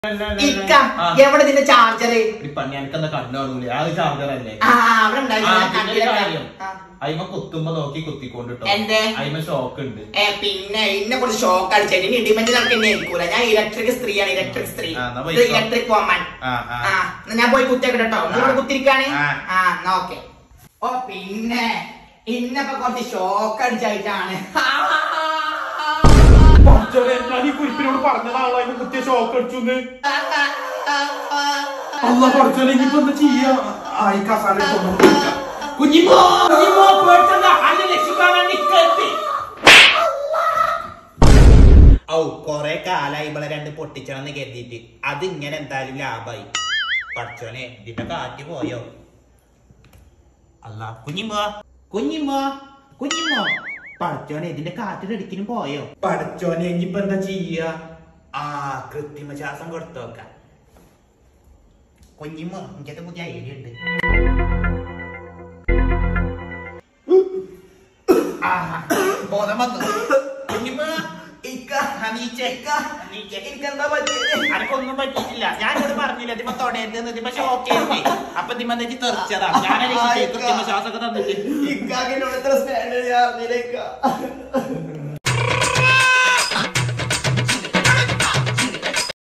ഇക്ക എവിടെ നിന്റെ ചാർജർ പണി എനിക്കെന്താ കണ്ണു കാണൂലേ ആ ചാർജർ അല്ലേ ആ ആ, അവിടെ ഉണ്ടായിരുന്നു. ആ, ഞാൻ പിന്നെ ഒരു കണ്ടില്ല. കാര്യം. ആ. അയിമ കുത്തുമ്പോ നോക്കി കുത്തിക്കൊണ്ടിട്ടോ എന്തേ? അയിമ ഷോക്ക് ഉണ്ട് ഏ പിന്നെ ഇന്നെ കുറച്ച് ഷോക്ക് അടിച്ചിട്ട് ഇനി ഇടിമഞ്ച് നമുക്ക് എന്നെ ഏൽക്കൂല ഞാൻ ഇലക്ട്രിക് സ്ത്രീയാണ് ഇലക്ട്രിക് സ്ത്രീ ആ, എന്നാ പോയിക്കോ. ഇലക്ട്രിക് വുമൺ ആ ആ ആ എന്നാ ഞാൻ പോയി കുത്തിയൊക്കെ കേട്ടോ നിങ്ങൾ ഇവിടെ കുത്തിരിക്കാണ് ആ. ആ എന്നാ ഓക്കെ ഓ പിന്നെ ഇന്നപ്പൊ കുറച്ച് ഷോക്ക് അടിച്ചായിട്ടാണ് ഞാൻ ഈ കുരിപ്പിനോട് പറഞ്ഞതാണല്ലോ അതിന് കുത്തിയ ഷോക്ക് അടിച്ചു അല്ല പഠിച്ചോലെ ഇനിയിപ്പോ എന്താ ചെയ്യാ ആയി കസാല കുഞ്ഞിമോ കുഞ്ഞിമോ പേടിച്ചണ്ട അന്നെ രക്ഷിക്കാൻ വേണ്ടി കെട്ടി ഔ കൊറേ കാലായി ഇവളെ രണ്ട് പൊട്ടിച്ചണെന്ന് കരുതിയിട്ട് അത് ഇങ്ങനെ എന്തായാലും ലാഭായി പഠിച്ചോനെ ഇതിന്റെ കാറ്റ് പോയോ അല്ല കുഞ്ഞിമ്മോ കുഞ്ഞിമ്മോ കുഞ്ഞിമ്മോ പഠിച്ചോനെ ഇതിന്റെ കാറ്റിന്റെ ഇടയ്ക്കിനും പോയോ പഠിച്ചോനെ ഇനിയിപ്പോ എന്താ ചെയ്യ ആ കൃത്രിമ ശ്വാസം കൊടുത്തോക്കാം കുഞ്ഞിമ്മോ എനിക്കത് പുതിയ ഐഡിയ ഉണ്ട് ആ, ബോധം വന്നു കുഞ്ഞിമ്മ ഇക്ക അനീച്ചെ അനീച്ചെ എനിക്കെന്താ പറ്റിയത് അനക്കൊന്നും പറ്റിയിട്ടില്ല ഞാനിവിടെ പറഞ്ഞില്ല ഇതിമ്മ തൊടരുത് ഇതിമ്മ ഷോക്ക് അപ്പൊ ഇതിമ്മ എന്നിട്ട് തെറിച്ചതാ ഞാനൊരു കൃത്രിമ ശ്വാസമൊക്കെ തന്നിട്ട് ഇക്കാക്കിനോട് എത്ര സ്റ്റാൻഡേർഡ് ഞാൻ അറിഞ്ഞില്ല ഇക്ക